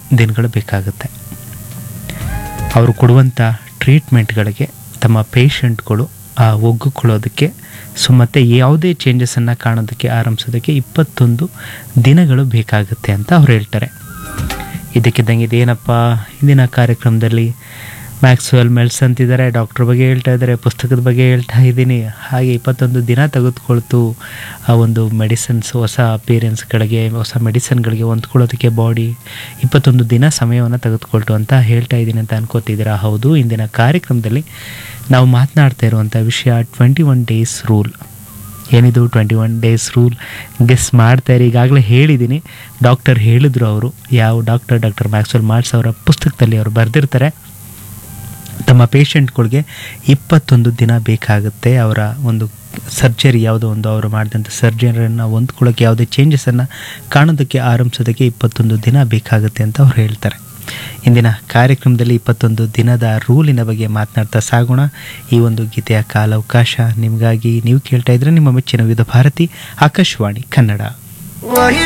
ದಿನಗಳು ಬೇಕಾಗುತ್ತೆ ಅವರು ಕೊಡುವಂಥ ಟ್ರೀಟ್ಮೆಂಟ್ಗಳಿಗೆ ತಮ್ಮ ಪೇಷಂಟ್ಗಳು ಆ ಒಗ್ಗಿಕೊಳ್ಳೋದಕ್ಕೆ ಸೊ ಮತ್ತು ಯಾವುದೇ ಚೇಂಜಸನ್ನು ಕಾಣೋದಕ್ಕೆ ಆರಂಭಿಸೋದಕ್ಕೆ ಇಪ್ಪತ್ತೊಂದು ದಿನಗಳು ಬೇಕಾಗುತ್ತೆ ಅಂತ ಅವ್ರು ಹೇಳ್ತಾರೆ ಇದಕ್ಕಿದ್ದಂಗೆ ಇದೇನಪ್ಪ ಇಂದಿನ ಕಾರ್ಯಕ್ರಮದಲ್ಲಿ ಮ್ಯಾಕ್ಸ್ವೆಲ್ ಮೆಲ್ಸ್ ಅಂತಿದ್ದಾರೆ ಡಾಕ್ಟ್ರ್ ಬಗ್ಗೆ ಹೇಳ್ತಾ ಇದ್ದಾರೆ ಪುಸ್ತಕದ ಬಗ್ಗೆ ಹೇಳ್ತಾ ಇದ್ದೀನಿ ಹಾಗೆ ಇಪ್ಪತ್ತೊಂದು ದಿನ ತೆಗೆದುಕೊಳ್ತು ಆ ಒಂದು ಮೆಡಿಸಿನ್ಸ್ ಹೊಸ ಅಪಿಯರೆನ್ಸ್ಗಳಿಗೆ ಹೊಸ ಮೆಡಿಸಿನ್ಗಳಿಗೆ ಹೊಂದ್ಕೊಳ್ಳೋದಕ್ಕೆ ಬಾಡಿ ಇಪ್ಪತ್ತೊಂದು ದಿನ ಸಮಯವನ್ನು ತೆಗೆದುಕೊಳ್ತು ಅಂತ ಹೇಳ್ತಾ ಇದ್ದೀನಿ ಅಂತ ಅನ್ಕೋತಿದ್ದೀರಾ ಹೌದು ಇಂದಿನ ಕಾರ್ಯಕ್ರಮದಲ್ಲಿ ನಾವು ಮಾತನಾಡ್ತಾ ಇರುವಂಥ ವಿಷಯ ಟ್ವೆಂಟಿ ಒನ್ ಡೇಸ್ ರೂಲ್ ಏನಿದು twenty one days rule guess ಮಾಡ್ತಾರೆ ಈಗಾಗಲೇ ಹೇಳಿದ್ದೀನಿ ಡಾಕ್ಟರ್ ಹೇಳಿದ್ರು ಅವರು ಯಾವ ಡಾಕ್ಟರ್ ಡಾಕ್ಟರ್ ಮ್ಯಾಕ್ಸ್ವೆಲ್ ಮಾರ್ಟ್ಸ್ ಅವರ ಪುಸ್ತಕದಲ್ಲಿ ಅವರು ಬರೆದಿರ್ತಾರೆ ತಮ್ಮ ಪೇಷಂಟ್ಗಳಿಗೆ ಇಪ್ಪತ್ತೊಂದು ದಿನ ಬೇಕಾಗುತ್ತೆ ಅವರ ಒಂದು ಸರ್ಜರಿ ಯಾವುದೋ ಒಂದು ಅವರು ಮಾಡಿದಂಥ ಸರ್ಜರಿಯನ್ನು ಹೊಂದ್ಕೊಳ್ಳೋಕ್ಕೆ ಯಾವುದೇ ಚೇಂಜಸನ್ನು ಕಾಣೋದಕ್ಕೆ ಆರಂಭಿಸೋದಕ್ಕೆ ಇಪ್ಪತ್ತೊಂದು ದಿನ ಬೇಕಾಗುತ್ತೆ ಅಂತ ಅವ್ರು ಹೇಳ್ತಾರೆ ಇಂದಿನ ಕಾರ್ಯಕ್ರಮದಲ್ಲಿ ಇಪ್ಪತ್ತೊಂದು ದಿನದ ರೂಲಿನ ಬಗ್ಗೆ ಮಾತನಾಡ್ತಾ ಸಾಗೋಣ ಈ ಒಂದು ಗೀತೆಯ ಕಾಲಾವಕಾಶ ನಿಮಗಾಗಿ ನೀವು ಕೇಳ್ತಾ ಇದ್ರೆ ನಿಮ್ಮ ಮೆಚ್ಚಿನ ವಿವಿಧ ಭಾರತಿ ಆಕಾಶವಾಣಿ ಕನ್ನಡ वही